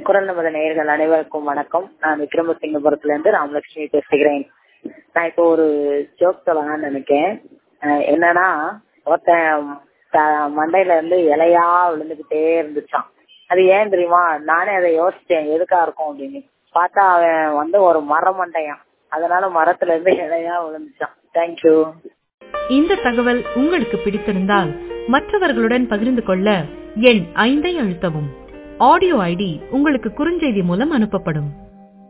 குரல் நமது நேயர்கள் அனைவருக்கும் வணக்கம் நான் விக்ரமசிங்கபுரத்துல இருந்து ராமலட்சுமி பேசுகிறேன் நான் இப்போ ஒரு ஜோக் சொல்லலாம்னு நினைக்கிறேன் அஹ் என்னன்னா ஒருத்தன் த- மண்டையில இருந்து இலையா விழுந்துகிட்டே இருந்துச்சான் அது ஏன் தெரியுமா நானே அதை யோசிச்சேன் எதுக்கா இருக்கும் அப்படின்னு பார்த்தா அவன் வந்து ஒரு மரம் மண்டையான் அதனால மரத்துல இருந்து இலையா விழுந்துச்சான் தேங்க்யூ இந்த தகவல் உங்களுக்கு பிடித்திருந்தால் மற்றவர்களுடன் பகிர்ந்து கொள்ள எண் ஐந்தை அழுத்தவும் ஆடியோ ஐடி உங்களுக்கு குறுஞ்செய்தி மூலம் அனுப்பப்படும்